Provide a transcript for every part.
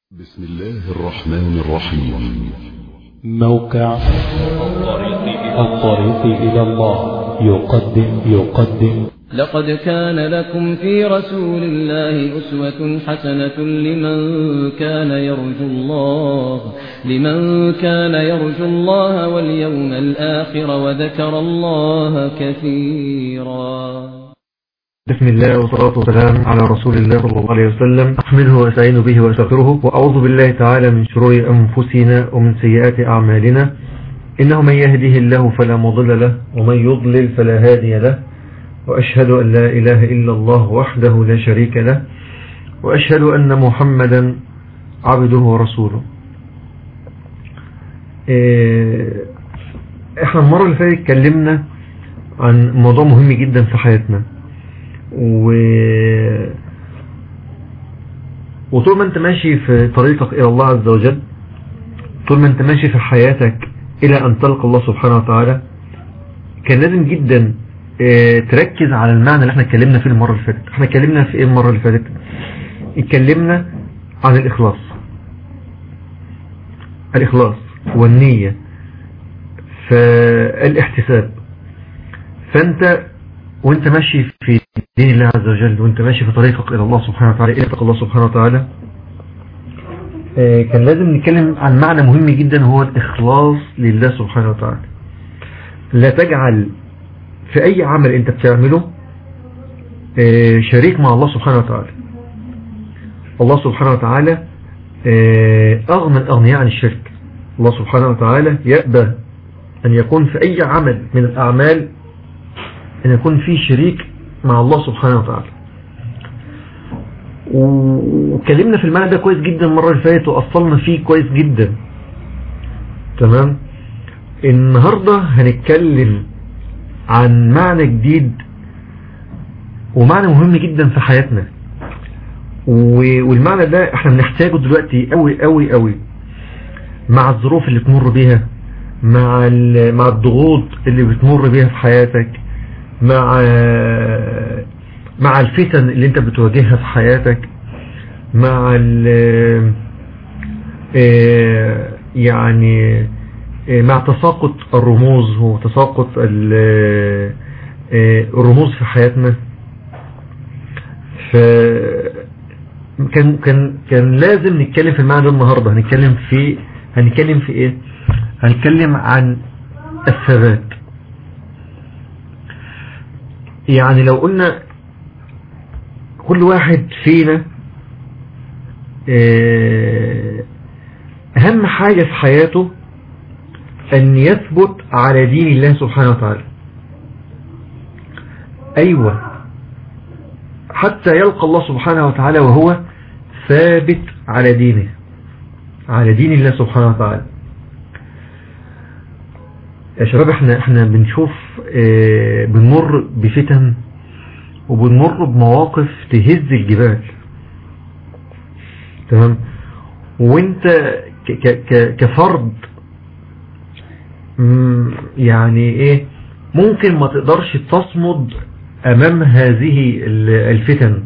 بسم الله الرحمن الرحيم موقع الطريق إلى الله يقدم يقدم لقد كان لكم في رسول الله أسوة حسنة لمن كان يرجو الله لمن كان يرجو الله واليوم الآخر وذكر الله كثيرا بسم الله والصلاة والسلام على رسول الله صلى الله عليه وسلم أحمده وأستعين به وأستغفره وأعوذ بالله تعالى من شرور أنفسنا ومن سيئات أعمالنا إنه من يهده الله فلا مضل له ومن يضلل فلا هادي له وأشهد أن لا إله إلا الله وحده لا شريك له وأشهد أن محمدا عبده ورسوله إيه، احنا المرة اللي فاتت اتكلمنا عن موضوع مهم جدا في حياتنا و وطول ما انت ماشي في طريقك الى الله عز وجل طول ما انت ماشي في حياتك الى ان تلقى الله سبحانه وتعالى كان لازم جدا اه تركز على المعنى اللي احنا اتكلمنا فيه المرة اللي فاتت احنا اتكلمنا في ايه المرة اللي فاتت اتكلمنا عن الاخلاص الاخلاص والنية فالاحتساب فانت وانت ماشي في دين الله عز وجل وانت ماشي في طريقك الى الله سبحانه وتعالى الى الله سبحانه وتعالى كان لازم نتكلم عن معنى مهم جدا هو الاخلاص لله سبحانه وتعالى لا تجعل في اي عمل انت بتعمله شريك مع الله سبحانه وتعالى الله سبحانه وتعالى اغنى الاغنياء عن الشرك الله سبحانه وتعالى يأبى ان يكون في اي عمل من الاعمال ان يكون في شريك مع الله سبحانه وتعالى واتكلمنا في المعنى ده كويس جدا المرة اللي فاتت وأصلنا فيه كويس جدا تمام النهاردة هنتكلم عن معنى جديد ومعنى مهم جدا في حياتنا والمعنى ده احنا بنحتاجه دلوقتي قوي قوي قوي مع الظروف اللي تمر بيها مع مع الضغوط اللي بتمر بيها في حياتك مع مع الفتن اللي انت بتواجهها في حياتك مع ال يعني مع تساقط الرموز وتساقط الرموز في حياتنا ف كان كان كان لازم نتكلم في المعنى ده النهارده هنتكلم في هنتكلم في ايه هنتكلم عن الثبات يعني لو قلنا كل واحد فينا اهم حاجة في حياته ان يثبت على دين الله سبحانه وتعالى ايوه حتى يلقى الله سبحانه وتعالى وهو ثابت على دينه على دين الله سبحانه وتعالى يا شباب احنا احنا بنشوف اه بنمر بفتن وبنمر بمواقف تهز الجبال تمام وانت ك ك كفرد يعني ايه ممكن ما تقدرش تصمد امام هذه الفتن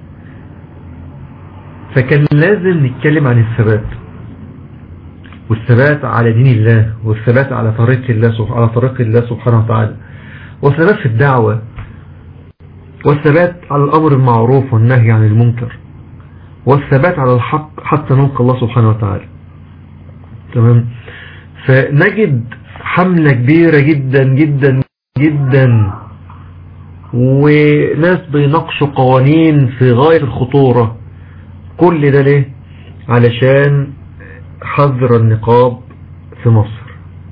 فكان لازم نتكلم عن الثبات والثبات على دين الله والثبات على طريق الله على طريق الله سبحانه وتعالى والثبات في الدعوة والثبات على الأمر المعروف والنهي عن المنكر والثبات على الحق حتى نلقى الله سبحانه وتعالى تمام فنجد حملة كبيرة جدا جدا جدا وناس بيناقشوا قوانين في غاية الخطورة كل ده ليه علشان حظر النقاب في مصر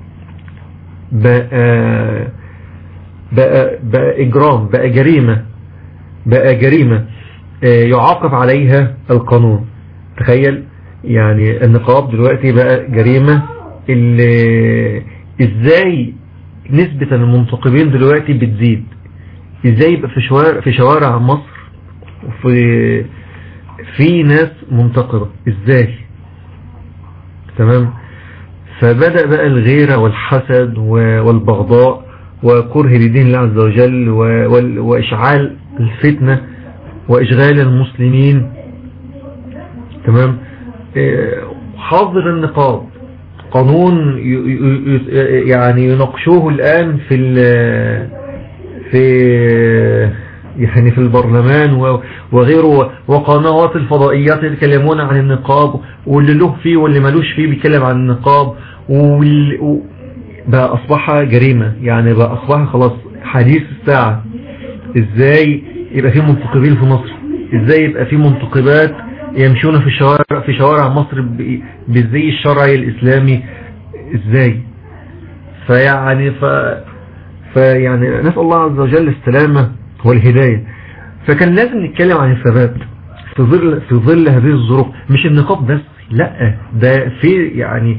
بقى بقى بقى إجرام بقى جريمة بقى جريمة يعاقب عليها القانون تخيل يعني النقاب دلوقتي بقى جريمة اللي ازاي نسبة المنتقبين دلوقتي بتزيد ازاي يبقى في شوارع في شوارع مصر في في ناس منتقبة ازاي تمام فبدأ بقى الغيرة والحسد والبغضاء وكره لدين الله عز وجل وإشعال الفتنة وإشغال المسلمين تمام آه، حظر النقاب قانون يعني يناقشوه الآن في في يعني في البرلمان وغيره وقنوات الفضائيات يتكلمون عن النقاب واللي له فيه واللي ملوش فيه بيتكلم عن النقاب بقى أصبح جريمة يعني بقى أصبح خلاص حديث الساعة ازاي يبقى في منتقبين في مصر ازاي يبقى في منتقبات يمشون في شوارع في شوارع مصر بالزي الشرعي الإسلامي ازاي فيعني ف فيعني نسأل الله عز وجل السلامة والهداية فكان لازم نتكلم عن الثبات في ظل في ظل هذه الظروف مش النقاب بس لا ده في يعني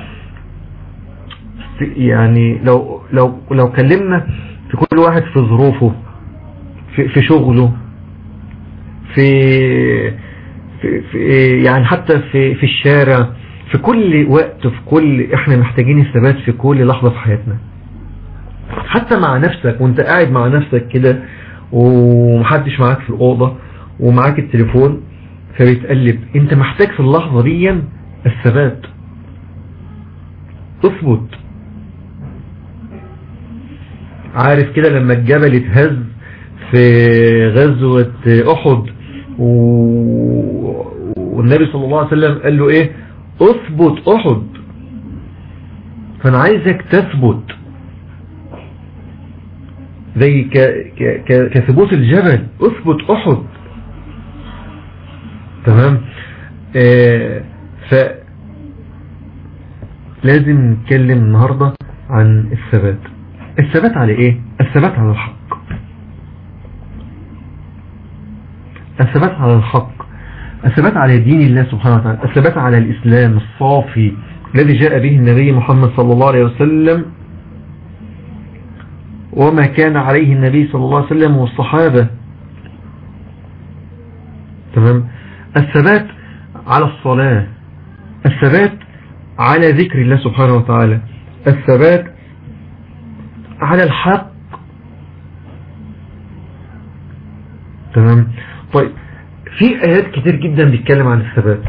يعني لو لو لو كلمنا في كل واحد في ظروفه في, في شغله في, في, في يعني حتى في في الشارع في كل وقت في كل احنا محتاجين الثبات في كل لحظة في حياتنا حتى مع نفسك وانت قاعد مع نفسك كده ومحدش معاك في الأوضة ومعاك التليفون فبيتقلب انت محتاج في اللحظة دي الثبات اثبت عارف كده لما الجبل اتهز في غزوة احد والنبي صلى الله عليه وسلم قال له ايه اثبت احد فانا عايزك تثبت زي كثبوت الجبل اثبت احد تمام آه ف لازم نتكلم النهاردة عن الثبات الثبات على ايه الثبات على الحق الثبات على الحق الثبات على دين الله سبحانه وتعالى الثبات على الإسلام الصافي الذي جاء به النبي محمد صلى الله عليه وسلم وما كان عليه النبي صلى الله عليه وسلم والصحابة تمام الثبات على الصلاة الثبات على ذكر الله سبحانه وتعالى الثبات على الحق تمام طيب في آيات كتير جدا بيتكلم عن الثبات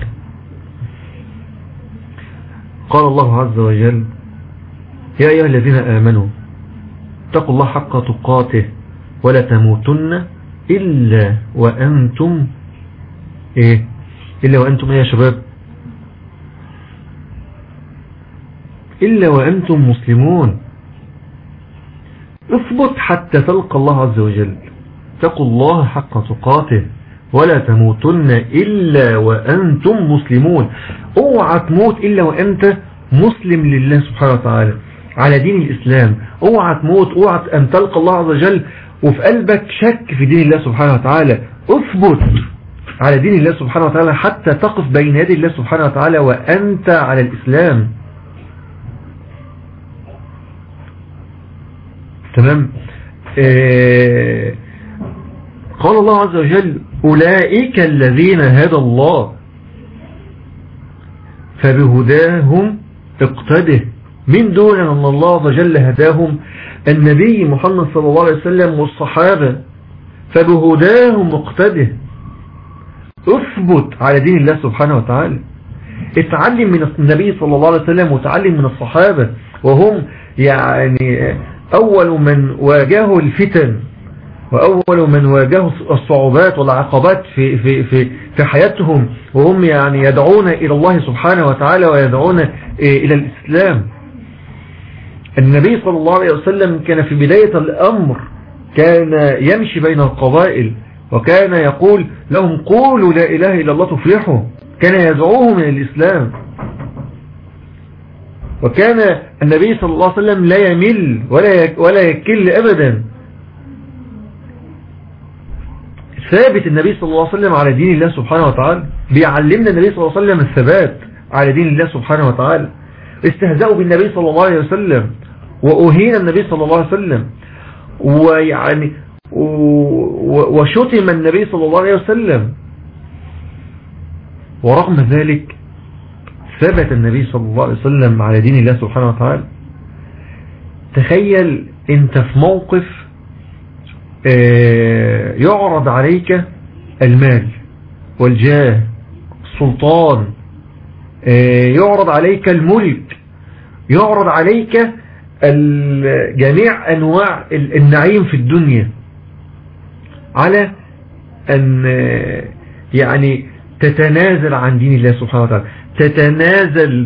قال الله عز وجل يا أيها الذين آمنوا اتقوا الله حق تقاته ولا تموتن إلا وأنتم إيه إلا وأنتم إيه يا شباب إلا وأنتم مسلمون اثبت حتى تلقى الله عز وجل اتقوا الله حق تقاته ولا تموتن إلا وأنتم مسلمون اوعى تموت إلا وأنت مسلم لله سبحانه وتعالى على دين الإسلام اوعى تموت اوعى أن تلقى الله عز وجل وفي قلبك شك في دين الله سبحانه وتعالى اثبت على دين الله سبحانه وتعالى حتى تقف بين يدي الله سبحانه وتعالى وأنت على الإسلام تمام آه قال الله عز وجل أولئك الذين هدى الله فبهداهم اقتده من دون أن الله عز وجل هداهم النبي محمد صلى الله عليه وسلم والصحابة فبهداهم اقتده اثبت على دين الله سبحانه وتعالى اتعلم من النبي صلى الله عليه وسلم وتعلم من الصحابة وهم يعني أول من واجهوا الفتن وأول من واجهوا الصعوبات والعقبات في, في, في, في حياتهم وهم يعني يدعون إلى الله سبحانه وتعالى ويدعون إلى الإسلام النبي صلى الله عليه وسلم كان في بداية الأمر كان يمشي بين القبائل وكان يقول لهم قولوا لا إله إلا الله تفلحوا كان يدعوهم إلى الإسلام وكان النبي صلى الله عليه وسلم لا يمل ولا ولا يكل أبدا ثابت النبي صلى الله عليه وسلم على دين الله سبحانه وتعالى بيعلمنا النبي صلى الله عليه وسلم الثبات على دين الله سبحانه وتعالى استهزأوا بالنبي صلى الله عليه وسلم وأهين النبي صلى الله عليه وسلم ويعني وشتم النبي صلى الله عليه وسلم ورغم ذلك ثبت النبي صلى الله عليه وسلم على دين الله سبحانه وتعالى تخيل انت في موقف يعرض عليك المال والجاه السلطان يعرض عليك الملك يعرض عليك جميع أنواع النعيم في الدنيا على أن يعني تتنازل عن دين الله سبحانه وتعالى تتنازل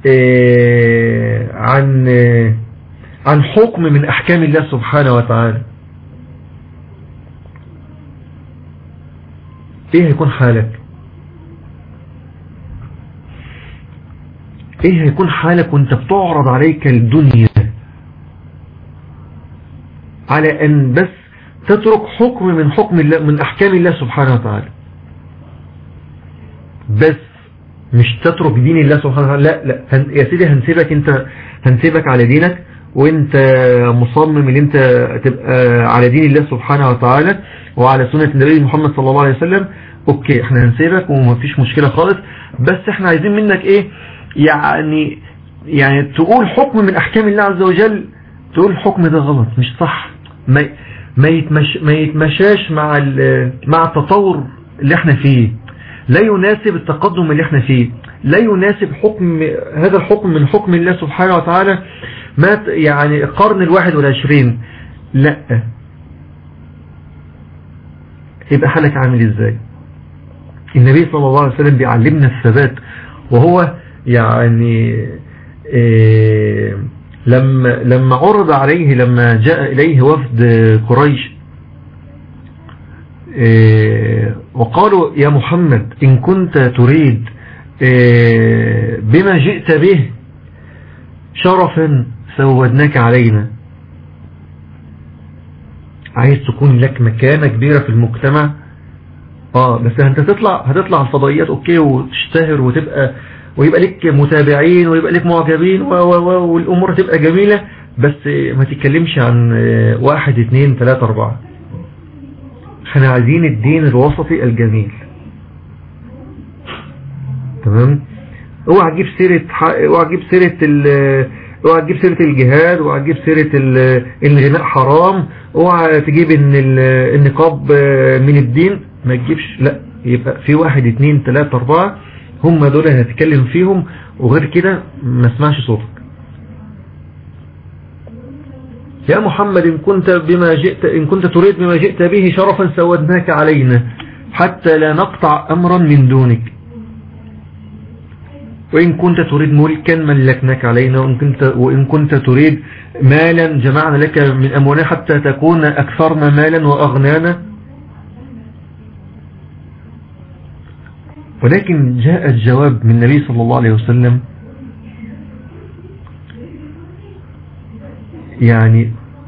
عن عن حكم من أحكام الله سبحانه وتعالى ايه هيكون حالك ايه هيكون حالك وانت بتعرض عليك الدنيا على ان بس تترك حكم من حكم الله من احكام الله سبحانه وتعالى بس مش تترك دين الله سبحانه وتعالى لا لا يا سيدي هنسيبك انت هنسيبك على دينك وانت مصمم ان انت تبقى على دين الله سبحانه وتعالى وعلى سنة النبي محمد صلى الله عليه وسلم اوكي احنا هنسيبك ومفيش مشكلة خالص بس احنا عايزين منك ايه يعني يعني تقول حكم من احكام الله عز وجل تقول الحكم ده غلط مش صح ما ما يتمش ما يتمشاش مع مع التطور اللي احنا فيه لا يناسب التقدم اللي احنا فيه لا يناسب حكم هذا الحكم من حكم الله سبحانه وتعالى ما يعني القرن الواحد والعشرين لا يبقى حالك عامل ازاي النبي صلى الله عليه وسلم بيعلمنا الثبات وهو يعني إيه لما لما عرض عليه لما جاء إليه وفد قريش إيه وقالوا يا محمد إن كنت تريد إيه بما جئت به شرفا سودناك علينا عايز تكون لك مكانة كبيرة في المجتمع اه بس انت تطلع هتطلع الفضائيات اوكي وتشتهر وتبقى ويبقى لك متابعين ويبقى لك معجبين والامور تبقى جميلة بس ما تتكلمش عن واحد اتنين تلاتة اربعة احنا عايزين الدين الوسطي الجميل تمام اوعى تجيب سيرة اوعى تجيب سيرة اوعى تجيب سيرة الجهاد اوعى تجيب سيرة الغناء حرام اوعى تجيب ان النقاب من الدين ما تجيبش لا يبقى في واحد اتنين تلاتة اربعة هم دول هنتكلم فيهم وغير كده ما اسمعش صوتك يا محمد إن كنت بما جئت إن كنت تريد بما جئت به شرفا سودناك علينا حتى لا نقطع أمرا من دونك وإن كنت تريد ملكا ملكناك علينا وإن كنت, وإن كنت تريد مالا جمعنا لك من أموالنا حتى تكون أكثرنا مالا وأغنانا ولكن جاء الجواب من النبي صلى الله عليه وسلم يعني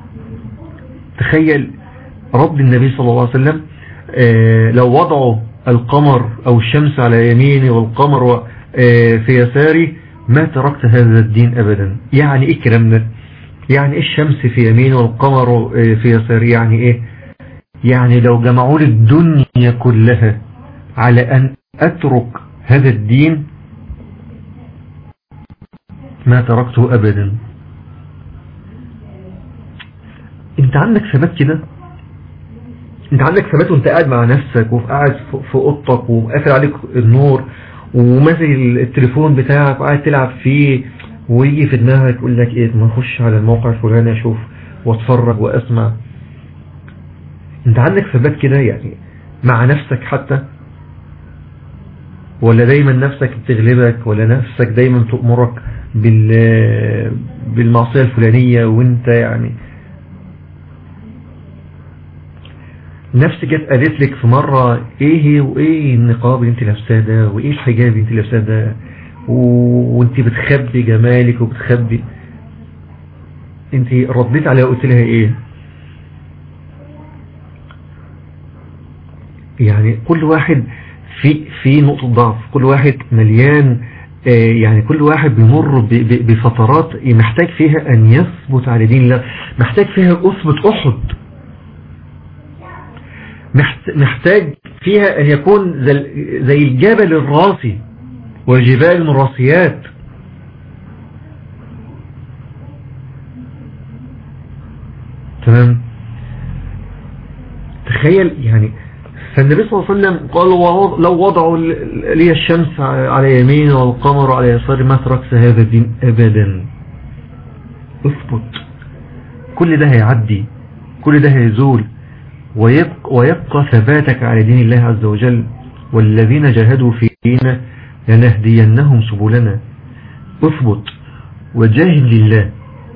تخيل رد النبي صلى الله عليه وسلم لو وضعوا القمر أو الشمس على يميني والقمر في يساري ما تركت هذا الدين أبدا يعني إيه الكلام ده يعني إيه الشمس في يميني والقمر في يساري يعني إيه يعني لو جمعوا لي الدنيا كلها على أن أترك هذا الدين ما تركته أبدا انت عندك ثبات كده انت عندك ثبات وانت قاعد مع نفسك وقاعد في اوضتك وقافل عليك النور وماسك التليفون بتاعك وقاعد تلعب فيه ويجي في دماغك يقول لك ايه ما اخش على الموقع الفلاني اشوف واتفرج واسمع انت عندك ثبات كده يعني مع نفسك حتى ولا دايما نفسك بتغلبك ولا نفسك دايما تأمرك بال بالمعصية الفلانية وانت يعني نفسك جت قالت لك في مرة ايه وايه النقاب اللي انت لابساه ده وايه الحجاب اللي انت لابساه ده وانت بتخبي جمالك وبتخبي انت رديت عليها وقلت لها ايه يعني كل واحد في في نقطة ضعف كل واحد مليان يعني كل واحد بيمر بفترات محتاج فيها ان يثبت على دين الله محتاج فيها اثبت احد محتاج فيها ان يكون زي الجبل الراسي والجبال الراسيات تمام تخيل يعني فالنبي صلى الله عليه وسلم قال لو وضعوا لي الشمس على يمين والقمر على يسار ما تركت هذا الدين أبدا اثبت كل ده هيعدي كل ده هيزول ويبقى, ويبقى ثباتك على دين الله عز وجل والذين جاهدوا فينا لنهدينهم سبلنا اثبت وجاهد لله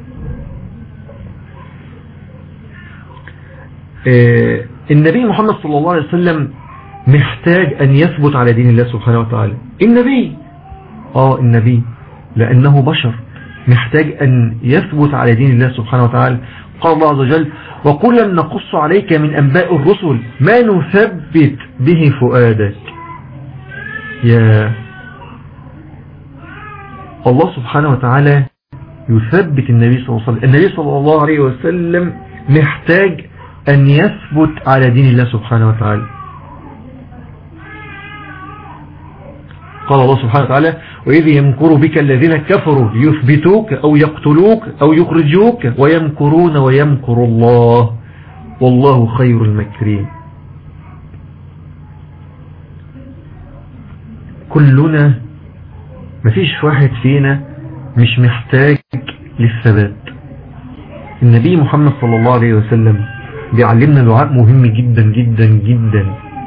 آه، النبي محمد صلى الله عليه وسلم محتاج أن يثبت على دين الله سبحانه وتعالى النبي آه النبي لأنه بشر محتاج أن يثبت على دين الله سبحانه وتعالى قال الله عز وجل وقل نقص عليك من أنباء الرسل ما نثبت به فؤادك يا الله سبحانه وتعالى يثبت النبي صلى الله عليه وسلم النبي صلى الله عليه وسلم محتاج أن يثبت على دين الله سبحانه وتعالى قال الله سبحانه وتعالى وإذ يمكر بك الذين كفروا يثبتوك أو يقتلوك أو يخرجوك ويمكرون ويمكر الله والله خير المكرين كلنا مفيش واحد فينا مش محتاج للثبات النبي محمد صلى الله عليه وسلم بيعلمنا دعاء مهم جدا جدا جدا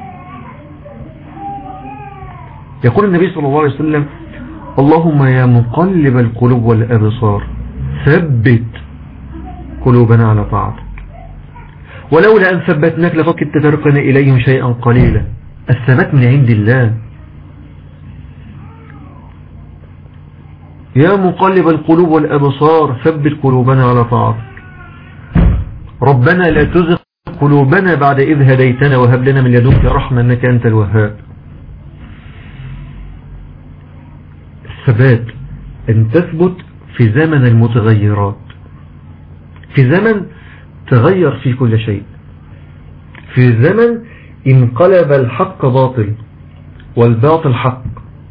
يقول النبي صلى الله عليه وسلم اللهم يا مقلب القلوب والأبصار ثبت قلوبنا على طاعتك ولولا أن ثبتناك لفقد تترقنا إليهم شيئا قليلا الثبات من عند الله يا مقلب القلوب والأبصار ثبت قلوبنا على طاعتك ربنا لا تزغ قلوبنا بعد إذ هديتنا وهب لنا من لدنك رحمة أنك أنت الوهاب الثبات أن تثبت في زمن المتغيرات في زمن تغير فيه كل شيء في زمن انقلب الحق باطل والباطل حق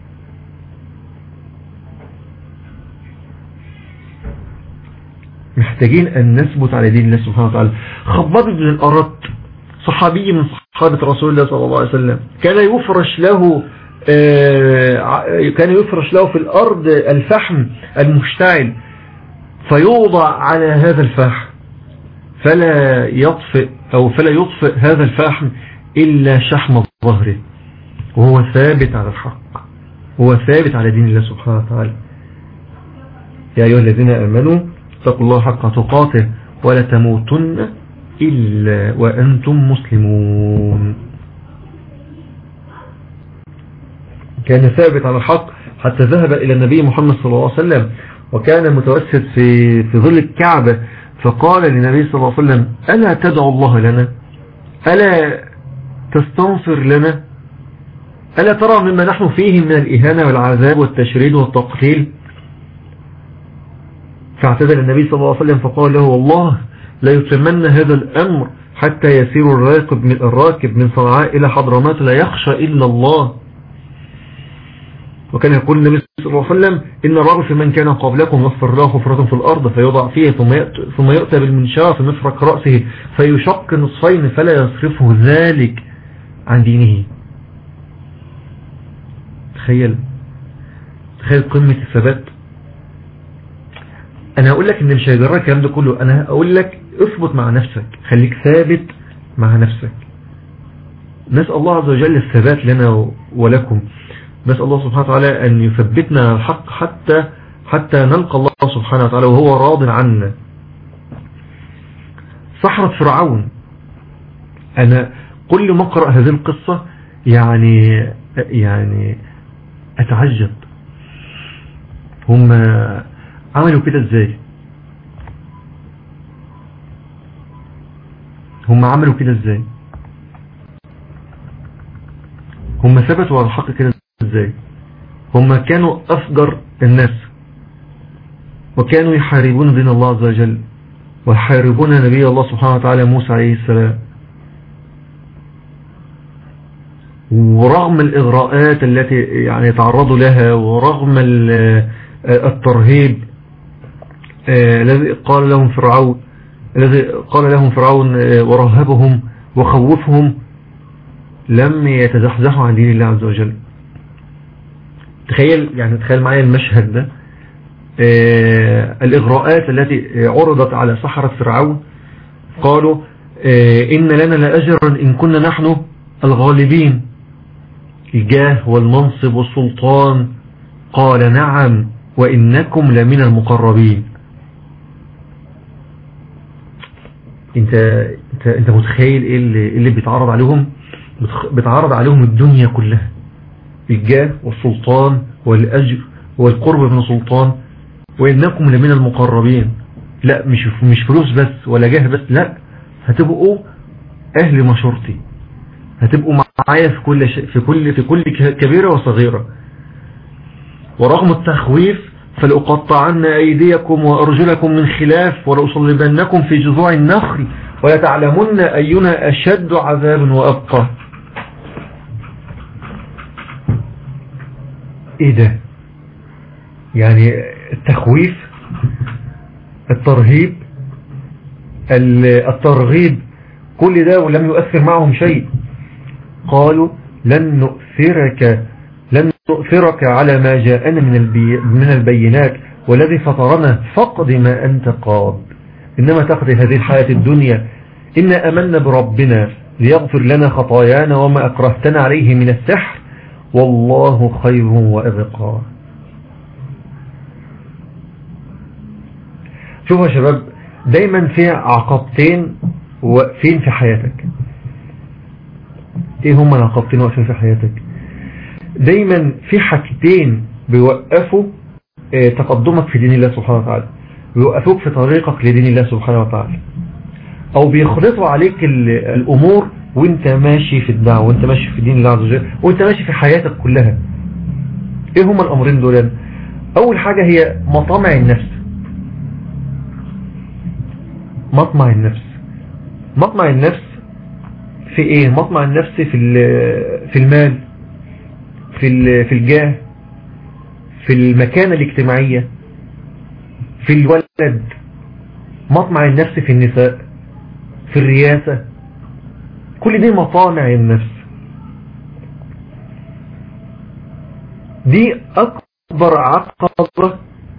محتاجين أن نثبت على دين الله سبحانه وتعالى خباب بن الأرط صحابي من صحابة رسول الله صلى الله عليه وسلم كان يفرش له آه، كان يفرش له في الأرض الفحم المشتعل فيوضع على هذا الفحم فلا يطفئ أو فلا يطفئ هذا الفحم إلا شحم ظهره وهو ثابت على الحق هو ثابت على دين الله سبحانه وتعالى يا أيها الذين آمنوا اتقوا الله حق تقاته ولا تموتن إلا وأنتم مسلمون كان ثابت على الحق حتى ذهب إلى النبي محمد صلى الله عليه وسلم وكان متوسد في, في ظل الكعبة فقال للنبي صلى الله عليه وسلم ألا تدعو الله لنا ألا تستنصر لنا ألا ترى مما نحن فيه من الإهانة والعذاب والتشريد والتقتيل فاعتذر النبي صلى الله عليه وسلم فقال له والله لا يتمنى هذا الأمر حتى يسير الراكب من, الراكب من صنعاء إلى حضرمات لا يخشى إلا الله وكان يقول النبي صلى الله عليه وسلم إن الرجل في من كان قبلكم يغفر له خفرة في الأرض فيوضع فيه ثم يأتي, ثم يؤتى بالمنشار في مفرق رأسه فيشق نصفين فلا يصرفه ذلك عن دينه تخيل تخيل قمة الثبات انا هقول لك ان مش هيجرى الكلام ده كله انا هقول لك اثبت مع نفسك خليك ثابت مع نفسك نسأل الله عز وجل الثبات لنا ولكم نسأل الله سبحانه وتعالى أن يثبتنا على الحق حتى حتى نلقى الله سبحانه وتعالى وهو راض عنا صحرة فرعون أنا كل ما أقرأ هذه القصة يعني يعني أتعجب هم عملوا كده ازاي هم عملوا كده ازاي هم ثبتوا على الحق كده ازاي هم كانوا افجر الناس وكانوا يحاربون دين الله عز وجل ويحاربون نبي الله سبحانه وتعالى موسى عليه السلام ورغم الإغراءات التي يعني تعرضوا لها ورغم الترهيب آه، الذي قال لهم فرعون الذي قال لهم فرعون آه، ورهبهم وخوفهم لم يتزحزحوا عن دين الله عز وجل تخيل يعني تخيل معايا المشهد ده آه الإغراءات التي عرضت على سحرة فرعون قالوا آه إن لنا لأجرا إن كنا نحن الغالبين الجاه والمنصب والسلطان قال نعم وإنكم لمن المقربين انت انت انت متخيل ايه اللي, اللي بيتعرض عليهم بيتعرض عليهم الدنيا كلها الجاه والسلطان والأجر والقرب من السلطان وإنكم لمن المقربين لا مش مش فلوس بس ولا جاه بس لا هتبقوا أهل مشورتي هتبقوا معايا في كل شيء في كل في كل كبيرة وصغيرة ورغم التخويف فلأقطعن أيديكم وأرجلكم من خلاف ولأصلبنكم في جذوع النخل ولتعلمن أينا أشد عذاب وأبقى إيه ده يعني التخويف الترهيب الترغيب كل ده ولم يؤثر معهم شيء قالوا لن نؤثرك لن نؤثرك على ما جاءنا من, البي من البينات والذي فطرنا فقد ما أنت قاض إنما تقضي هذه الحياة الدنيا إنا أمنا بربنا ليغفر لنا خطايانا وما أكرهتنا عليه من السحر والله خير وأبقى شوفوا يا شباب دايما في عقبتين واقفين في حياتك ايه هما العقبتين واقفين في حياتك دايما في حاجتين بيوقفوا اه تقدمك في دين الله سبحانه وتعالى بيوقفوك في طريقك لدين الله سبحانه وتعالى او بيخلطوا عليك الامور وانت ماشي في الدعوة وانت ماشي في دين الله عز وجل وانت ماشي في حياتك كلها ايه هما الامرين دول اول حاجة هي مطامع النفس مطمع النفس مطمع النفس في ايه مطمع النفس في في المال في في الجاه في المكانة الاجتماعية في الولد مطمع النفس في النساء في الرياسة كل دي مطامع النفس دي أكبر عقبة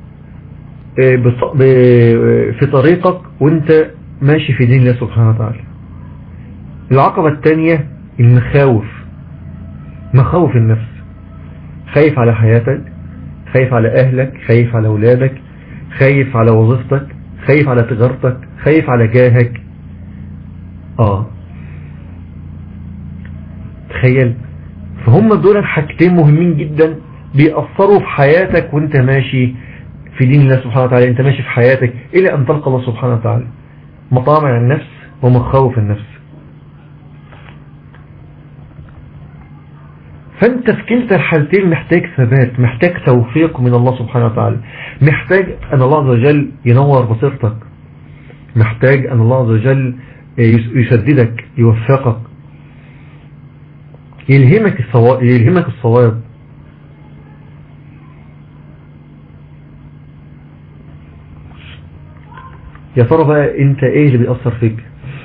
في طريقك وانت ماشي في دين الله سبحانه وتعالى العقبة الثانية المخاوف مخاوف النفس خايف على حياتك خايف على أهلك خايف على أولادك خايف على وظيفتك خايف على تجارتك خايف على جاهك آه تخيل فهم دول حاجتين مهمين جدا بيأثروا في حياتك وانت ماشي في دين الله سبحانه وتعالى انت ماشي في حياتك الى ان تلقى الله سبحانه وتعالى مطامع النفس ومخاوف النفس فانت في كلتا الحالتين محتاج ثبات محتاج توفيق من الله سبحانه وتعالى محتاج ان الله عز وجل ينور بصيرتك محتاج ان الله عز وجل يسددك يوفقك يلهمك الصواب يلهمك الصواب يا ترى بقى انت ايه اللي بيأثر فيك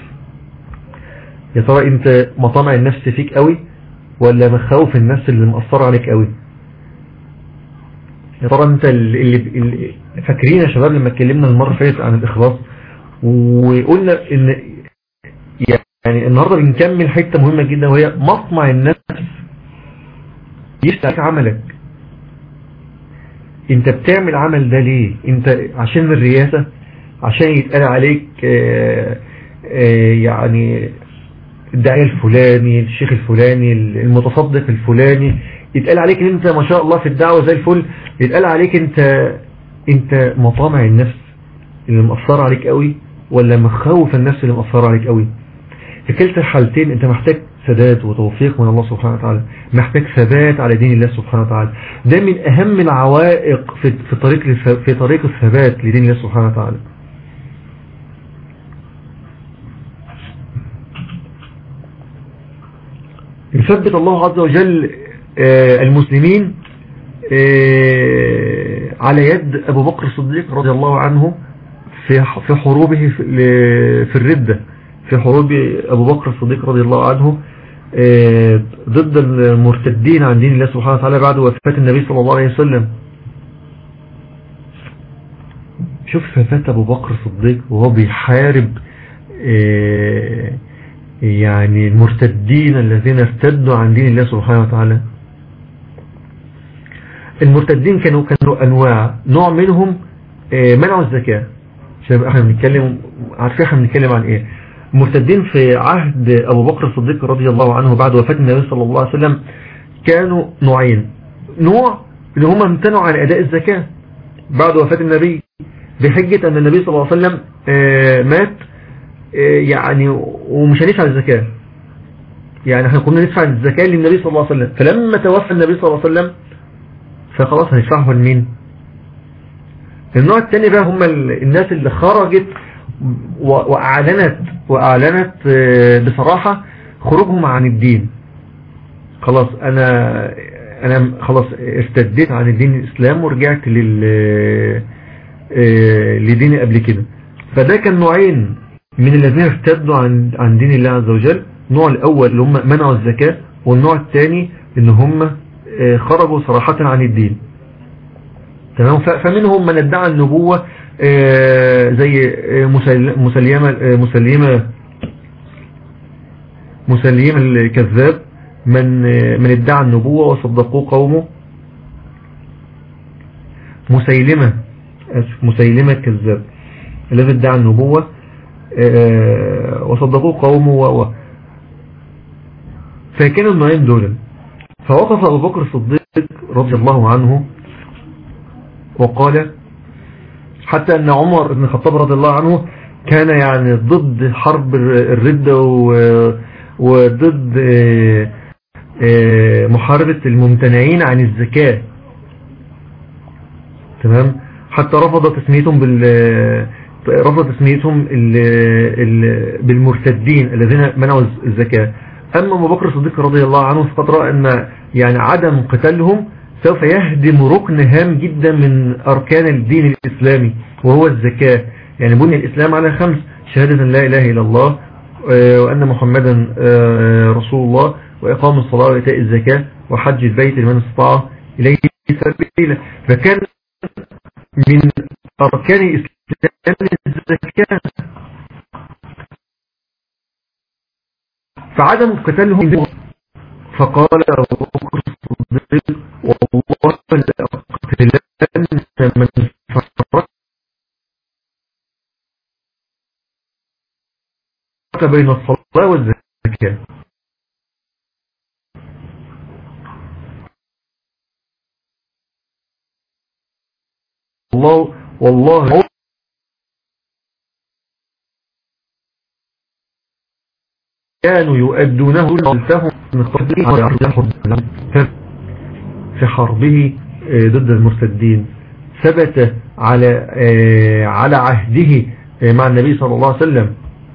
يا ترى انت مطامع النفس فيك قوي ولا مخاوف النفس اللي مأثر عليك قوي يا ترى انت اللي, اللي فاكرين يا شباب لما اتكلمنا المرة فاتت عن الاخلاص وقلنا ان يعني النهاردة بنكمل حتة مهمة جدا وهي مطمع النفس يفتح عملك انت بتعمل عمل ده ليه انت عشان الرياسة عشان يتقال عليك آآ آآ يعني الداعية الفلاني الشيخ الفلاني المتصدق الفلاني يتقال عليك ان انت ما شاء الله في الدعوة زي الفل يتقال عليك انت انت مطامع النفس اللي مأثر عليك قوي ولا مخاوف النفس اللي مأثر عليك قوي في كلتا الحالتين انت محتاج سداد وتوفيق من الله سبحانه وتعالى محتاج ثبات على دين الله سبحانه وتعالى ده من اهم العوائق في في طريق في طريق الثبات لدين الله سبحانه وتعالى يثبت الله عز وجل المسلمين على يد أبو بكر الصديق رضي الله عنه في حروبه في الردة في حروب أبو بكر الصديق رضي الله عنه آه، ضد المرتدين عن دين الله سبحانه وتعالى بعد وفاة النبي صلى الله عليه وسلم شوف وفاة أبو بكر الصديق وهو بيحارب آه، يعني المرتدين الذين ارتدوا عن دين الله سبحانه وتعالى المرتدين كانوا كانوا أنواع نوع منهم آه، منعوا الزكاة شباب احنا بنتكلم عارفين احنا بنتكلم عن ايه المرتدين في عهد ابو بكر الصديق رضي الله عنه بعد وفاة النبي صلى الله عليه وسلم كانوا نوعين نوع اللي هم امتنعوا عن اداء الزكاة بعد وفاة النبي بحجة ان النبي صلى الله عليه وسلم آه، مات آه، يعني ومش هندفع الزكاة يعني احنا كنا ندفع الزكاة للنبي صلى الله عليه وسلم فلما توفى النبي صلى الله عليه وسلم فخلاص هندفعه لمين النوع الثاني بقى هم ال- الناس اللي خرجت و- واعلنت واعلنت آه، بصراحة خروجهم عن الدين خلاص انا انا خلاص ارتديت عن الدين الاسلام ورجعت لل آه، لديني قبل كده فده كان نوعين من الذين ارتدوا عن عن دين الله عز وجل النوع الاول اللي هم منعوا الزكاة والنوع الثاني ان هم آه، خرجوا صراحة عن الدين تمام ف- فمنهم من ادعى النبوة آه، زي آه، مسل- مسلمة آه، مسلمة مسلمة الكذاب من آه، من ادعى النبوة وصدقوه قومه مسيلمة آسف، مسيلمة الكذاب الذي ادعى النبوة آه، وصدقوه قومه و و- فكانوا النوعين دول فوقف أبو بكر الصديق رضي الله عنه وقال حتى أن عمر بن الخطاب رضي الله عنه كان يعني ضد حرب الردة و- وضد آه، آه، محاربة الممتنعين عن الزكاة تمام حتى رفض تسميتهم بال رفض تسميتهم ال... ال... بالمرتدين الذين منعوا الزكاة أما أبو بكر الصديق رضي الله عنه فقد رأى أن يعني عدم قتالهم سوف يهدم ركن هام جدا من أركان الدين الإسلامي وهو الزكاة يعني بني الإسلام على خمس شهادة أن لا إله إلا الله آه، وأن محمدا آه، رسول الله وإقام الصلاة وإيتاء الزكاة وحج البيت لمن استطاع إليه سبيلا فكان من أركان الإسلام الزكاة فعدم قتالهم فقال أبو بكر الصديق والله لأقتلن من فرق بين الصلاة والزكاة الله والله كانوا يؤدونه لهم من قبل في حربه آه، ضد المرتدين ثبت على آه، على عهده آه، مع النبي صلى الله عليه وسلم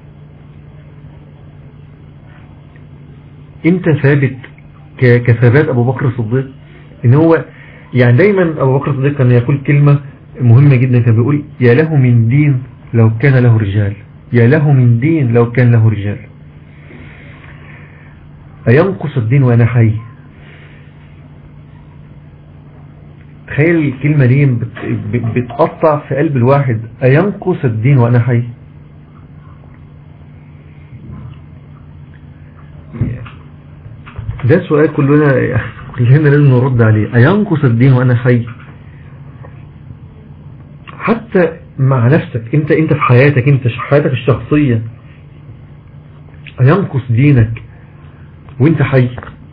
انت ثابت ك- كثبات ابو بكر الصديق ان هو يعني دايما ابو بكر الصديق كان يقول كلمة مهمة جدا كان بيقول يا له من دين لو كان له رجال يا له من دين لو كان له رجال أينقص الدين وأنا حي تخيل الكلمة دي بت- ب- بتقطع في قلب الواحد أينقص الدين وأنا حي ده سؤال كلنا كلنا لازم نرد عليه أينقص الدين وأنا حي حتى مع نفسك انت انت في حياتك انت في حياتك الشخصية أينقص دينك وانت حي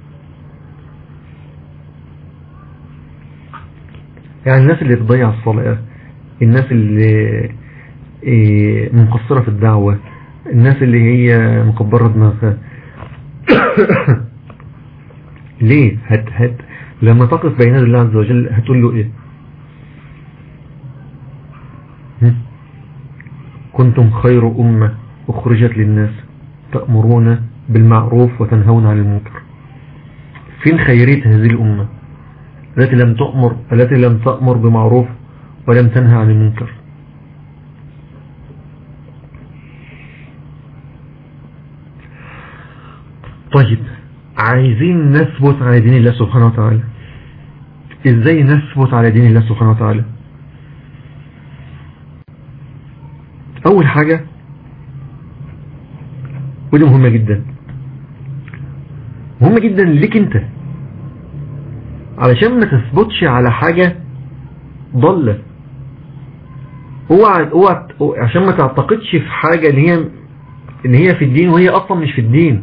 يعني الناس اللي بتضيع الصلاة الناس اللي إيه، مقصرة في الدعوة الناس اللي هي مكبرة دماغها ليه هت هت لما تقف بين يدي الله عز وجل هتقول له ايه هم؟ كنتم خير أمة أخرجت للناس تأمرون بالمعروف وتنهون عن المنكر فين خيرية هذه الأمة التي لم تأمر التي لم تأمر بمعروف ولم تنهى عن المنكر طيب عايزين نثبت على دين الله سبحانه وتعالى ازاي نثبت على دين الله سبحانه وتعالى اول حاجة ودي مهمة جدا مهمة جدا ليك انت علشان ما تثبتش على حاجة ضلة اوعى اوعى عشان ما تعتقدش في حاجة ان هي ان هي في الدين وهي اصلا مش في الدين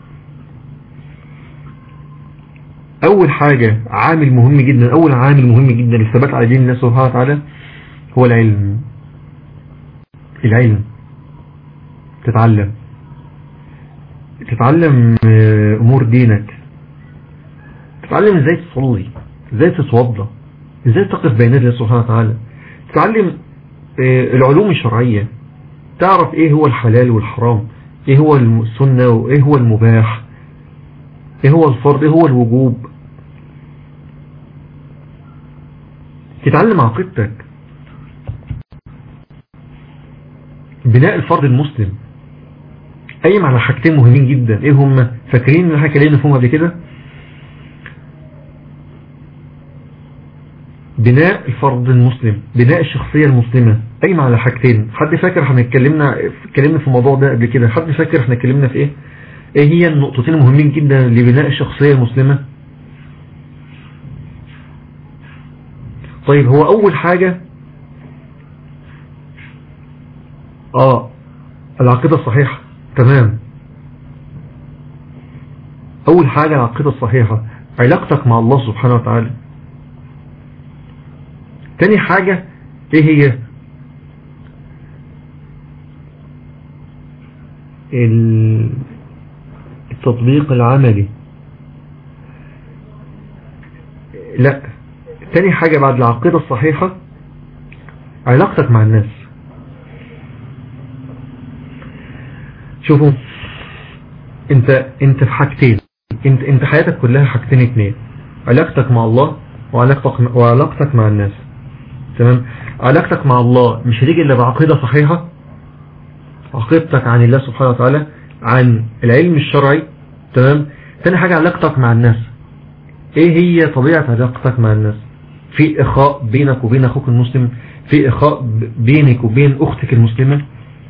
اول حاجة عامل مهم جدا اول عامل مهم جدا للثبات على دين الله سبحانه وتعالى هو العلم العلم تتعلم تتعلم امور دينك تتعلم ازاي تصلي ازاي تتوضى ازاي تقف بين الله سبحانه وتعالى تتعلم العلوم الشرعية تعرف ايه هو الحلال والحرام ايه هو السنة وايه هو المباح ايه هو الفرض ايه هو الوجوب تتعلم عقيدتك بناء الفرد المسلم قايم على حاجتين مهمين جدا ايه هم فاكرين ان احنا اتكلمنا فيهم قبل كده بناء الفرد المسلم بناء الشخصية المسلمة قايم على حاجتين حد فاكر احنا اتكلمنا اتكلمنا في الموضوع ده قبل كده حد فاكر احنا اتكلمنا في ايه ايه هي النقطتين المهمين جدا لبناء الشخصية المسلمة طيب هو اول حاجة اه العقيدة الصحيحة تمام اول حاجة العقيدة الصحيحة علاقتك مع الله سبحانه وتعالى تاني حاجة ايه هي التطبيق العملي لا تاني حاجة بعد العقيدة الصحيحة علاقتك مع الناس شوفوا انت انت في حاجتين انت انت حياتك كلها حاجتين اتنين علاقتك مع الله وعلاقتك وعلاقتك مع الناس تمام علاقتك مع الله مش هتيجي الا بعقيدة صحيحة عقيدتك عن الله سبحانه وتعالى عن العلم الشرعي تمام تاني حاجة علاقتك مع الناس ايه هي طبيعة علاقتك مع الناس في اخاء بينك وبين اخوك المسلم في اخاء بينك وبين اختك المسلمة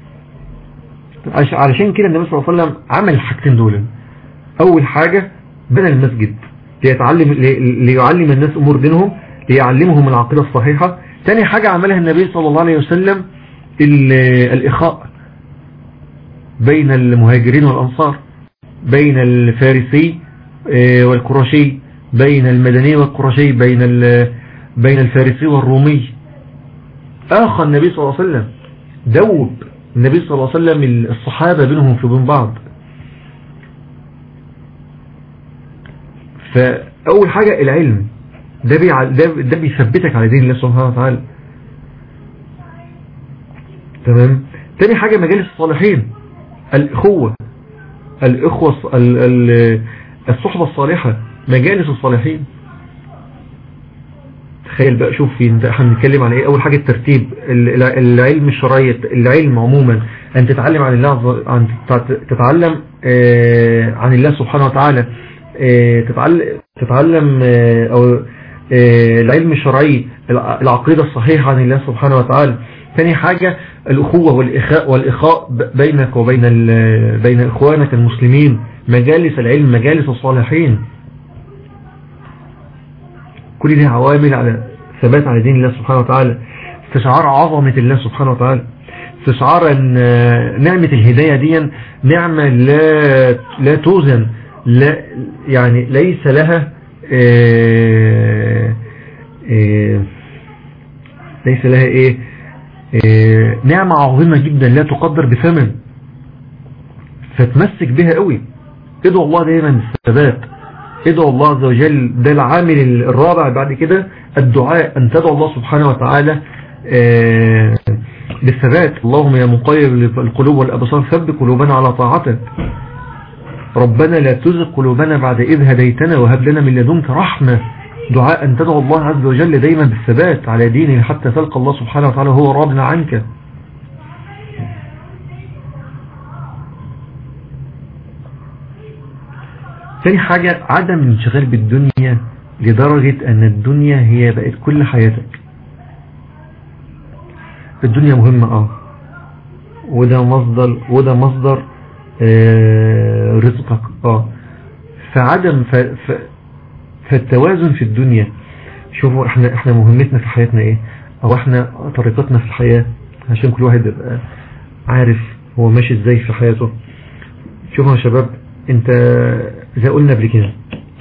علشان كده النبي صلى الله عليه وسلم عمل الحاجتين دول اول حاجة بنى المسجد ليتعلم ليعلم الناس امور دينهم ليعلمهم العقيدة الصحيحة تاني حاجة عملها النبي صلى الله عليه وسلم الاخاء بين المهاجرين والانصار بين الفارسي والقرشي بين المدني والقرشي بين بين الفارسي والرومي اخى النبي صلى الله عليه وسلم دوب النبي صلى الله عليه وسلم الصحابة بينهم في بين بعض فأول حاجة العلم ده, بيع... ده, ده بيثبتك على دين الله سبحانه وتعالى تمام تاني حاجة مجالس الصالحين الإخوة الإخوة ال... ال... الصحبة الصالحة مجالس الصالحين تخيل بقى شوف انت هنتكلم على ايه اول حاجة الترتيب العلم الشرعي العلم عموما ان تتعلم عن الله عن تتعلم عن الله سبحانه وتعالى تتعلم تتعلم او العلم الشرعي العقيدة الصحيحة عن الله سبحانه وتعالى ثاني حاجة الأخوة والإخاء والإخاء بينك وبين بين إخوانك المسلمين مجالس العلم مجالس الصالحين كل دي عوامل على ثبات على دين الله سبحانه وتعالى استشعار عظمة الله سبحانه وتعالى استشعار ان نعمة الهداية دي نعمة لا لا توزن لا يعني ليس لها ليس لها ايه نعمة عظيمة جدا لا تقدر بثمن فتمسك بها قوي ادعو الله دايما الثبات ادعو الله عز وجل ده العامل الرابع بعد كده الدعاء ان تدعو الله سبحانه وتعالى بالثبات اللهم يا مقيب القلوب والابصار ثبت قلوبنا على طاعتك ربنا لا تزغ قلوبنا بعد إذ هديتنا وهب لنا من لدنك رحمة دعاء أن تدعو الله عز وجل دايما بالثبات على دينه حتى تلقى الله سبحانه وتعالى هو راضنا عنك تاني حاجة عدم الانشغال بالدنيا لدرجة ان الدنيا هي بقت كل حياتك الدنيا مهمة اه وده مصدر وده مصدر آه رزقك اه فعدم ف ف فالتوازن في الدنيا شوفوا احنا احنا مهمتنا في حياتنا ايه او احنا طريقتنا في الحياة عشان كل واحد يبقى عارف هو ماشي ازاي في حياته شوفوا يا شباب انت زي قلنا قبل كده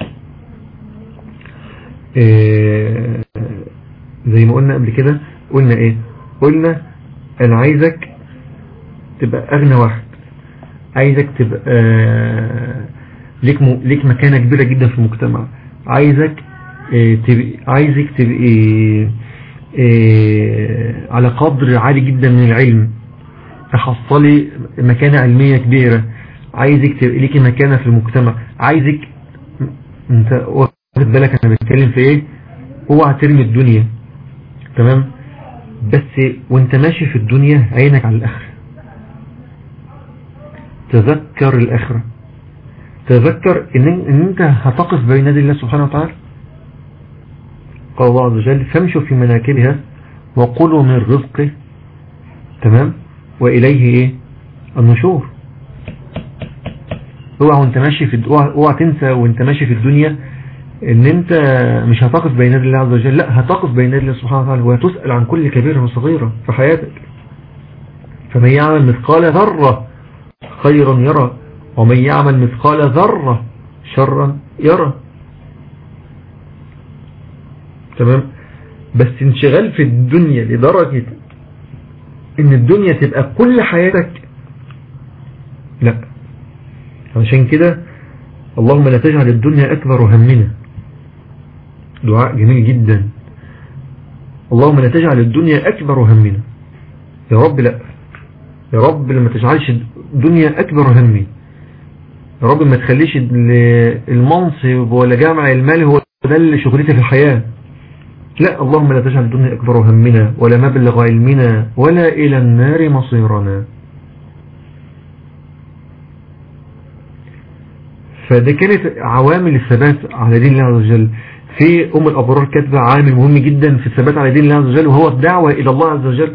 اه زي ما قلنا قبل كده قلنا ايه قلنا انا عايزك تبقى اغنى واحد عايزك تبقى اه ليك, م... ليك مكانة كبيرة جدا في المجتمع عايزك اه تبقى عايزك تبقى على قدر عالي جدا من العلم تحصلي مكانة علمية كبيرة عايزك تبقى ليكي مكانة في المجتمع عايزك انت واخد بالك انا بتكلم في ايه اوعى ترمي الدنيا تمام بس وانت ماشي في الدنيا عينك على الاخرة تذكر الاخرة تذكر ان, إن انت هتقف بين يدي الله سبحانه وتعالى قال الله عز وجل فامشوا في مناكبها وقلوا من رزقه تمام وإليه ايه النشور اوعى وانت ماشي في اوعى تنسى وانت ماشي في الدنيا ان انت مش هتقف بين يدي الله عز وجل لا هتقف بين يدي الله سبحانه وتعالى وهتسأل عن كل كبيرة وصغيرة في حياتك فمن يعمل مثقال ذرة خيرا يرى ومن يعمل مثقال ذرة شرا يرى تمام بس انشغال في الدنيا لدرجة ان الدنيا تبقى كل حياتك لا عشان كده اللهم لا تجعل الدنيا اكبر همنا دعاء جميل جدا اللهم لا تجعل الدنيا اكبر همنا يا رب لا يا رب لما تجعلش الدنيا اكبر همي يا رب ما تخليش المنصب ولا جامع المال هو ده اللي شغلتي في الحياة لا اللهم لا تجعل الدنيا أكبر همنا ولا مبلغ علمنا ولا إلى النار مصيرنا فده كانت عوامل الثبات على دين الله عز وجل في أم الأبرار كاتبة عامل مهم جدا في الثبات على دين الله عز وجل وهو الدعوة إلى الله عز وجل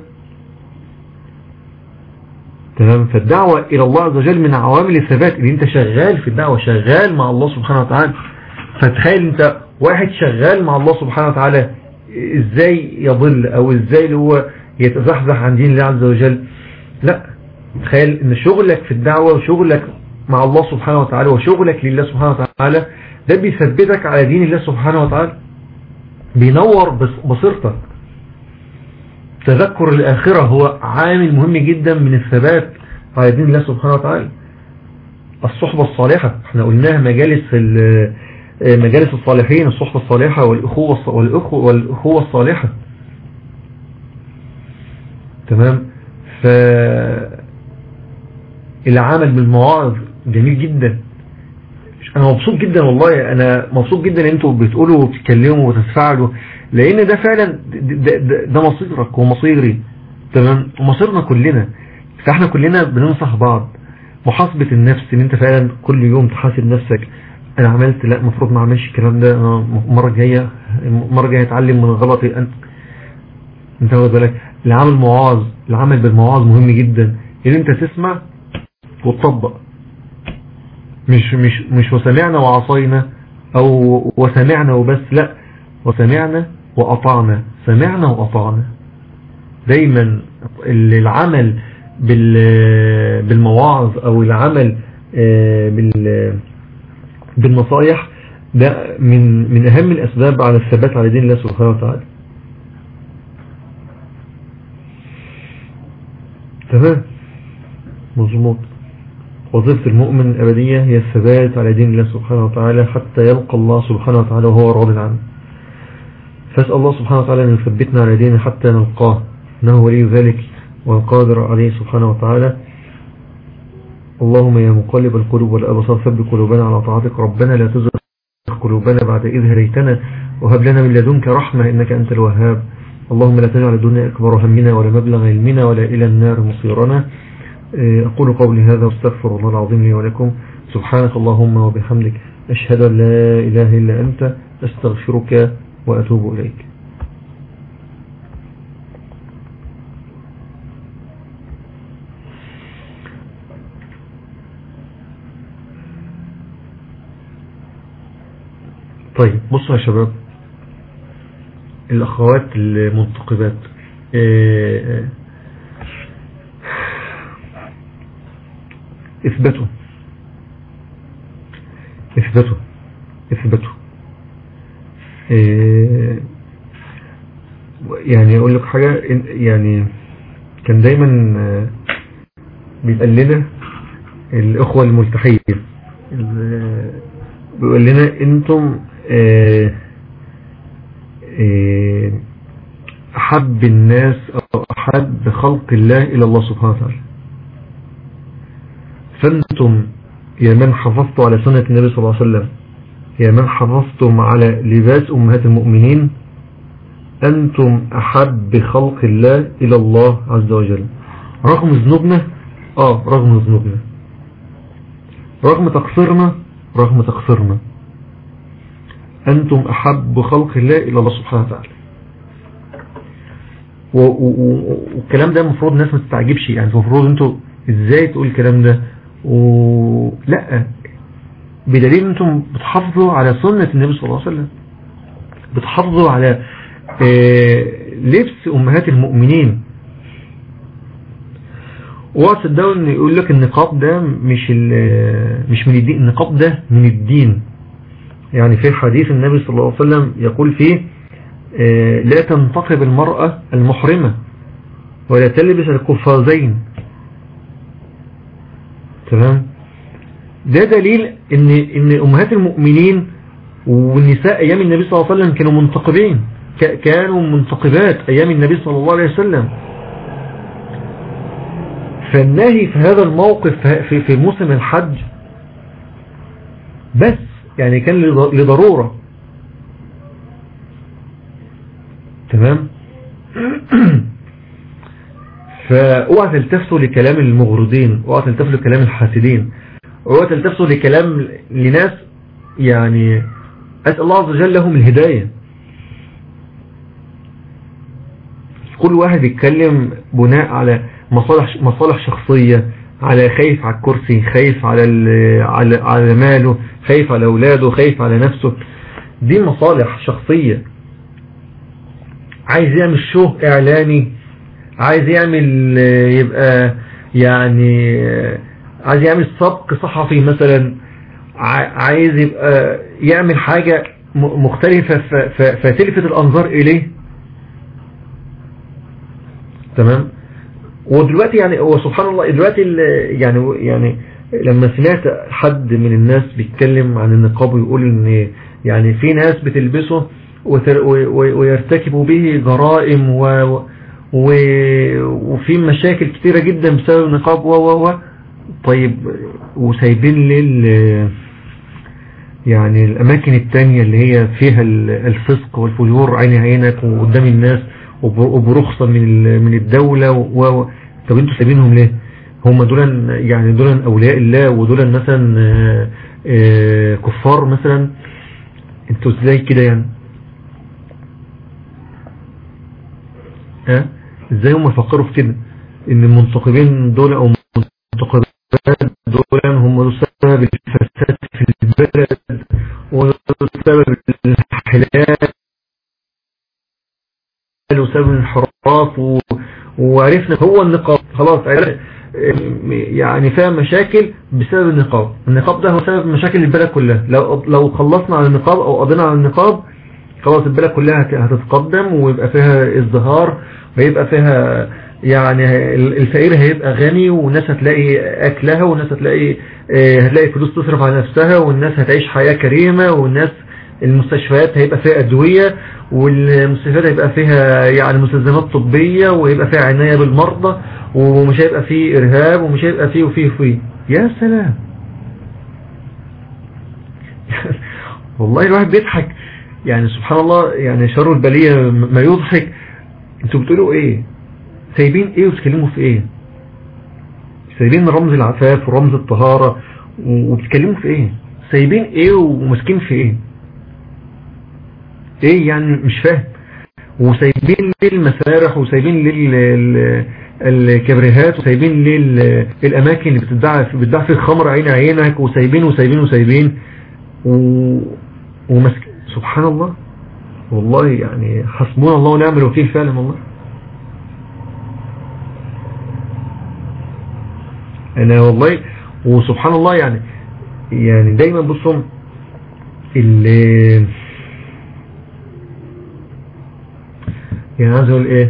تمام فالدعوة إلى الله عز وجل من عوامل الثبات اللي انت شغال في الدعوة شغال مع الله سبحانه وتعالى فتخيل انت واحد شغال مع الله سبحانه وتعالى ازاي يضل او ازاي اللي هو يتزحزح عن دين الله عز وجل لا تخيل ان شغلك في الدعوة وشغلك مع الله سبحانه وتعالى وشغلك لله سبحانه وتعالى ده بيثبتك على دين الله سبحانه وتعالى بينور بصيرتك تذكر الآخرة هو عامل مهم جدا من الثبات على دين الله سبحانه وتعالى الصحبة الصالحة احنا قلناها مجالس مجالس الصالحين الصحبة الصالحة والأخوة, والأخوة, والأخوة الصالحة تمام فالعمل بالمواعظ جميل جدا انا مبسوط جدا والله انا مبسوط جدا ان انتوا بتقولوا وبتتكلموا وتتفاعلوا لان ده فعلا ده, ده, ده مصيرك ومصيري تمام ومصيرنا كلنا فاحنا كلنا بننصح بعض محاسبة النفس ان انت فعلا كل يوم تحاسب نفسك انا عملت لا المفروض ما اعملش الكلام ده انا المره الجايه المره الجايه اتعلم من غلطي انت انت واخد بالك العمل مواعظ العمل بالمواعظ مهم جدا ان انت تسمع وتطبق مش مش مش وسمعنا وعصينا او وسمعنا وبس لا وسمعنا واطعنا سمعنا واطعنا دايما العمل بالمواعظ او العمل بال بالنصايح ده من من اهم الاسباب على الثبات على دين الله سبحانه وتعالى تمام مظبوط وظيفة المؤمن الأبدية هي الثبات على دين الله سبحانه وتعالى حتى يلقى الله سبحانه وتعالى وهو راض عنه فاسأل الله سبحانه وتعالى أن يثبتنا على دينه حتى نلقاه إنه ولي ذلك والقادر عليه سبحانه وتعالى اللهم يا مقلب القلوب والأبصار ثبت قلوبنا على طاعتك ربنا لا تزغ قلوبنا بعد إذ هديتنا وهب لنا من لدنك رحمة إنك أنت الوهاب اللهم لا تجعل الدنيا أكبر همنا ولا مبلغ علمنا ولا إلى النار مصيرنا أقول قولي هذا واستغفر الله العظيم لي ولكم سبحانك اللهم وبحمدك أشهد أن لا إله إلا أنت أستغفرك وأتوب إليك طيب بصوا يا شباب الأخوات المنتقبات آه، اثبتوا اثبتوا اثبتوا آه، يعني اقول لك حاجة يعني كان دايما آه، بيتقال لنا الاخوة الملتحية بيقول لنا انتم أحب الناس أو أحب خلق الله إلى الله سبحانه وتعالى فأنتم يا من حفظتوا على سنة النبي صلى الله عليه وسلم يا من حفظتم على لباس أمهات المؤمنين أنتم أحب خلق الله إلى الله عز وجل رغم ذنوبنا آه رغم ذنوبنا رغم تقصيرنا رغم تقصيرنا أنتم أحب خلق الله إلى الله سبحانه وتعالى والكلام ده المفروض الناس ما تستعجبش يعني المفروض انتوا ازاي تقول الكلام ده و... لا بدليل انتم بتحافظوا على سنة النبي صلى الله عليه وسلم بتحافظوا على آه، لبس امهات المؤمنين اوعى تصدقوا ان يقول لك النقاب ده مش مش من الدين النقاب ده من الدين يعني في حديث النبي صلى الله عليه وسلم يقول فيه آه، لا تنتقب المرأة المحرمة ولا تلبس القفازين تمام ده دليل ان ان امهات المؤمنين والنساء ايام النبي صلى الله عليه وسلم كانوا منتقبين كانوا منتقبات ايام النبي صلى الله عليه وسلم فالنهي في هذا الموقف في, في موسم الحج بس يعني كان لضرورة تمام فاوعى تلتفتوا لكلام المغرضين اوعى تلتفتوا لكلام الحاسدين اوعى تلتفتوا لكلام لناس يعني أسأل الله عز وجل لهم الهداية كل واحد يتكلم بناء على مصالح مصالح شخصية على خايف على الكرسي خايف على على على ماله خايف على اولاده خايف على نفسه دي مصالح شخصية عايز يعمل شو اعلاني عايز يعمل يبقى يعني عايز يعمل سبق صحفي مثلا عايز يبقى يعمل حاجة مختلفة فتلفت الانظار اليه تمام ودلوقتي يعني هو سبحان الله دلوقتي يعني يعني لما سمعت حد من الناس بيتكلم عن النقاب ويقول ان يعني في ناس بتلبسه ويرتكبوا به جرائم و وفي مشاكل كتيرة جدا بسبب النقاب و و و طيب وسايبين لل يعني الأماكن التانية اللي هي فيها الفسق والفجور عين عينك وقدام الناس وبرخصة من من الدولة و طب انتوا سايبينهم ليه هم دول يعني دول أولياء الله ودول مثلا آه، آه، كفار مثلا انتوا ازاي كده يعني ها ازاي هم فكروا في كده ان المنتقبين دول او المنتقبات دول هم سبب الفساد في البلد وسبب الحلال وسبب الانحراف وعرفنا هو النقاب خلاص يعني فيها مشاكل بسبب النقاب النقاب ده هو سبب مشاكل البلد كلها لو لو خلصنا على النقاب او قضينا على النقاب خلاص البلد كلها هتتقدم ويبقى فيها ازدهار ويبقى فيها يعني الفقير هيبقى غني والناس هتلاقي اكلها والناس هتلاقي آه، هتلاقي فلوس تصرف على نفسها والناس هتعيش حياة كريمة والناس المستشفيات هيبقى فيها أدوية والمستشفيات هيبقى فيها يعني مستلزمات طبية ويبقى فيها عناية بالمرضى ومش هيبقى فيه إرهاب ومش هيبقى فيه وفيه وفيه يا سلام والله الواحد بيضحك يعني سبحان الله يعني شر البلية ما يضحك انتوا بتقولوا ايه سايبين ايه وتكلموا في ايه سايبين رمز العفاف ورمز الطهارة وبتكلموا في ايه سايبين ايه وماسكين في ايه ايه يعني مش فاهم وسايبين ليه المسارح وسايبين ليه الكبريهات وسايبين ليه الاماكن اللي بتدعى بتدعى في الخمر عين عينك وسايبين وسايبين وسايبين و... ومسك سبحان الله والله يعني حسبنا الله ونعم الوكيل فعلا والله انا والله وسبحان الله يعني يعني دايما بصوا اللي يعني عايز اقول ايه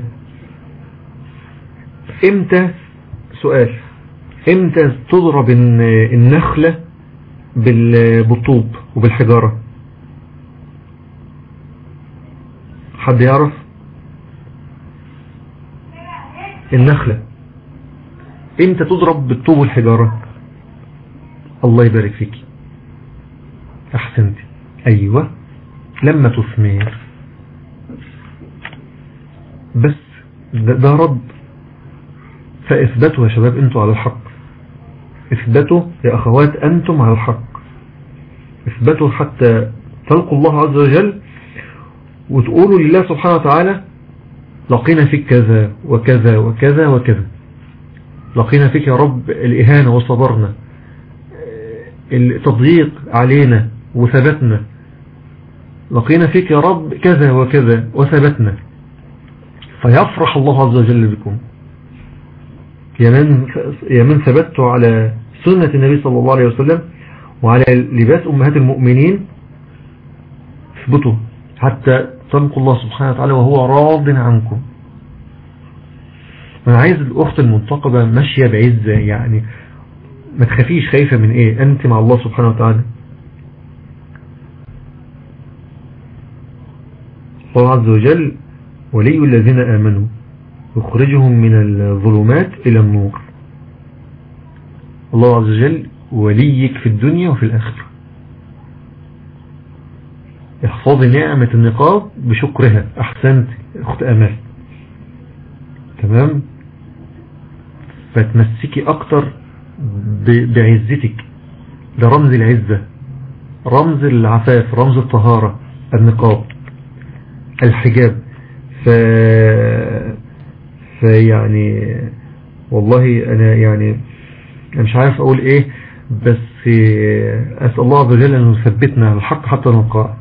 امتى سؤال امتى تضرب النخلة بالطوب وبالحجارة حد يعرف النخلة امتى تضرب بالطوب والحجارة الله يبارك فيك احسنتي ايوه لما تثمر بس ده, ده رد فاثبتوا يا شباب انتوا على الحق اثبتوا يا اخوات انتم على الحق اثبتوا حتى تلقوا الله عز وجل وتقولوا لله سبحانه وتعالى لقينا فيك كذا وكذا وكذا وكذا لقينا فيك يا رب الإهانة وصبرنا التضييق علينا وثبتنا لقينا فيك يا رب كذا وكذا وثبتنا فيفرح الله عز وجل بكم يا من, يا من ثبتوا على سنة النبي صلى الله عليه وسلم وعلى لباس أمهات المؤمنين اثبتوا حتى تلقوا الله سبحانه وتعالى وهو راض عنكم انا عايز الاخت المنتقبة ماشية بعزة يعني ما تخافيش خايفة من ايه انت مع الله سبحانه وتعالى الله عز وجل ولي الذين آمنوا يخرجهم من الظلمات إلى النور الله عز وجل وليك في الدنيا وفي الآخرة احفظي نعمة النقاب بشكرها أحسنت أخت أمال تمام فتمسكي أكتر بعزتك ده رمز العزة رمز العفاف رمز الطهارة النقاب الحجاب ف... فيعني والله أنا يعني أنا مش عارف أقول إيه بس أسأل الله عز وجل أن يثبتنا على الحق حتى نلقاه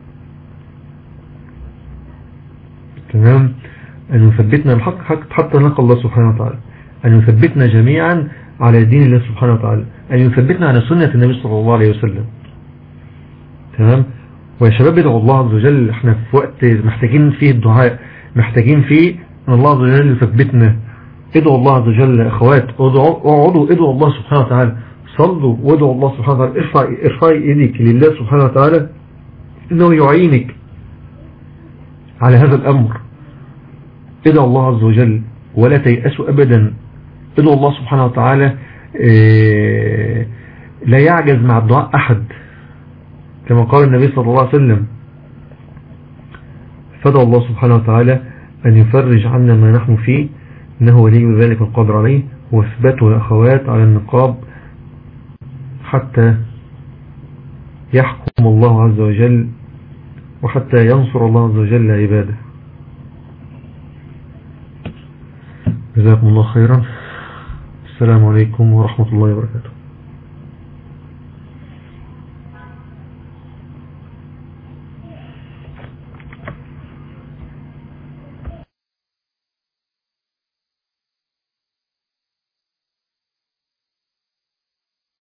تمام أن يثبتنا الحق حتى نلقى الله سبحانه وتعالى أن يثبتنا جميعا على دين الله سبحانه وتعالى أن يثبتنا على سنة النبي صلى الله عليه وسلم تمام ويا شباب ادعوا الله عز وجل احنا في وقت محتاجين فيه الدعاء محتاجين فيه ان الله عز وجل يثبتنا ادعوا الله عز وجل يا اخوات اقعدوا ادعوا الله سبحانه وتعالى صلوا وادعوا الله سبحانه وتعالى ارفع ارفعي ايدك لله سبحانه وتعالى انه يعينك على هذا الامر ادعوا الله عز وجل ولا تيأسوا ابدا ادعوا الله سبحانه وتعالى لا يعجز مع الدعاء احد كما قال النبي صلى الله عليه وسلم فدعوا الله سبحانه وتعالى أن يفرج عنا ما نحن فيه إنه ولي ذلك القادر عليه واثبتوا يا أخوات على النقاب حتى يحكم الله عز وجل وحتى ينصر الله عز وجل عباده جزاكم الله خيرا السلام عليكم ورحمة الله وبركاته